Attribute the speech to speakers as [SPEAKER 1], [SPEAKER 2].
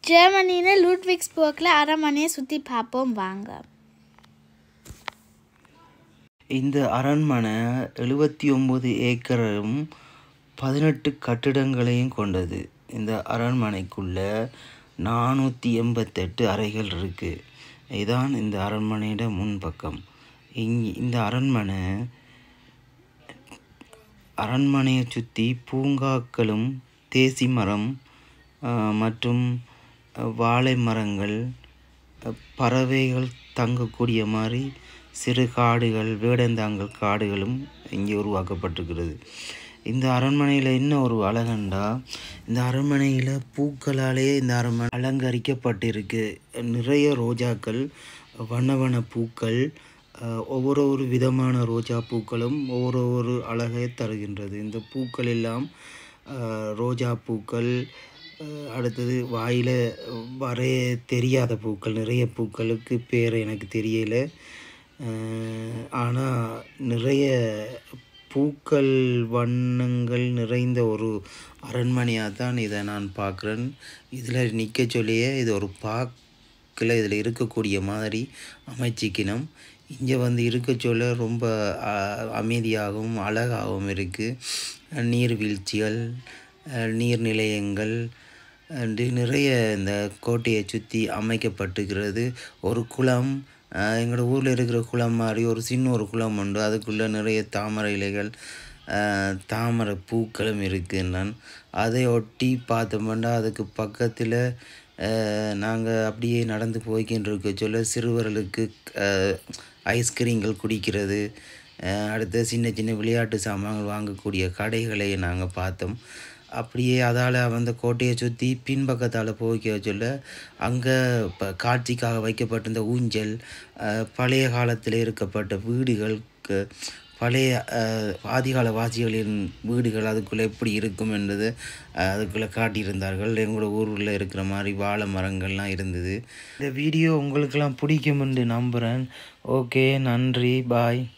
[SPEAKER 1] ஜெர்மனியில் லூட்விக்ஸ்போர்க்கில் அரண்மனையை சுற்றி பார்ப்போம் வாங்க
[SPEAKER 2] இந்த அரண்மனை எழுபத்தி ஒம்பது ஏக்கரும் பதினெட்டு கட்டிடங்களையும் கொண்டது இந்த அரண்மனைக்குள்ள நானூற்றி எண்பத்தெட்டு அறைகள் இருக்குது இதான் இந்த அரண்மனையோட முன்பக்கம் இங் இந்த அரண்மனை அரண்மனையை சுற்றி பூங்காக்களும் தேசி மரம் ஆஹ், மற்றும் அஹ், வாழை மரங்கள் அஹ், பறவைகள் தங்கக்கூடிய மாதிரி சிறு காடுகள் வேடந்தாங்கல் காடுகளும் இங்கே உருவாக்கப்பட்டிருக்கிறது இந்த அரண்மனையில் என்ன ஒரு அழகண்டா இந்த அரண்மனையில் பூக்களாலே இந்த அரண்மனை அலங்கரிக்கப்பட்டிருக்கு நிறைய ரோஜாக்கள் வண்ண வண்ண பூக்கள் அஹ், ஒவ்வொரு ஒரு விதமான ரோஜா பூக்களும் ஒவ்வொரு ஒரு அழகை தருகின்றது இந்த பூக்கள் எல்லாம் அஹ், ரோஜா பூக்கள் அஹ், அடுத்தது வாயில் வரைய தெரியாத பூக்கள் நிறைய பூக்களுக்கு பேர் எனக்கு தெரியல ஆனால் நிறைய பூக்கள் வண்ணங்கள் நிறைந்த ஒரு அரண்மனையாக தான் இதை நான் பார்க்குறேன் இதில் நிற்க சொல்லியே இது ஒரு பார்க்கில் இதில் இருக்கக்கூடிய மாதிரி அமைச்சிக்கணும் இங்கே வந்து இருக்க சொல்ல ரொம்ப அஹ், அமைதியாகவும் அழகாகவும் இருக்குது நீர்வீழ்ச்சிகள் அஹ், நீர்நிலையங்கள் அண்டு நிறைய இந்த கோட்டையை சுற்றி அமைக்கப்பட்டிருக்கிறது ஒரு குளம் அஹ், எங்களோட ஊரில் இருக்கிற குளம் மாதிரி ஒரு சின்ன ஒரு குளம் உண்டு அதுக்குள்ளே நிறைய தாமரை இலைகள் அஹ், தாமரை பூக்களும் இருக்குது நான் அதை ஒட்டி பார்த்தோம்னா அதுக்கு பக்கத்தில் நாங்கள் அப்படியே நடந்து போய்கிட்டு இருக்க சொல்ல சிறுவர்களுக்கு அஹ், ஐஸ்கிரீம்கள் குடிக்கிறது அஹ், அடுத்து சின்ன சின்ன விளையாட்டு சாமான்கள் வாங்கக்கூடிய கடைகளை நாங்கள் பார்த்தோம் அப்படியே அதால் அந்த கோட்டையை சுற்றி பின்பக்கத்தால் போய்க்க சொல்ல அங்கே இப்போ காட்சிக்காக வைக்கப்பட்டிருந்த ஊஞ்சல் அஹ், பழைய காலத்தில் இருக்கப்பட்ட வீடுகள் க- பழைய அஹ், ஆதிகால வாசிகளின் வீடுகள் அதுக்குள்ளே எப்படி இருக்கும் என்பது அஹ், அதுக்குள்ளே காட்டியிருந்தார்கள் எங்களோட ஊரில் இருக்கிற மாதிரி வாழை மரங்கள்லாம் இருந்தது இந்த வீடியோ உங்களுக்கெல்லாம் பிடிக்கும் என்று நம்புகிறேன் ஓகே நன்றி பாய்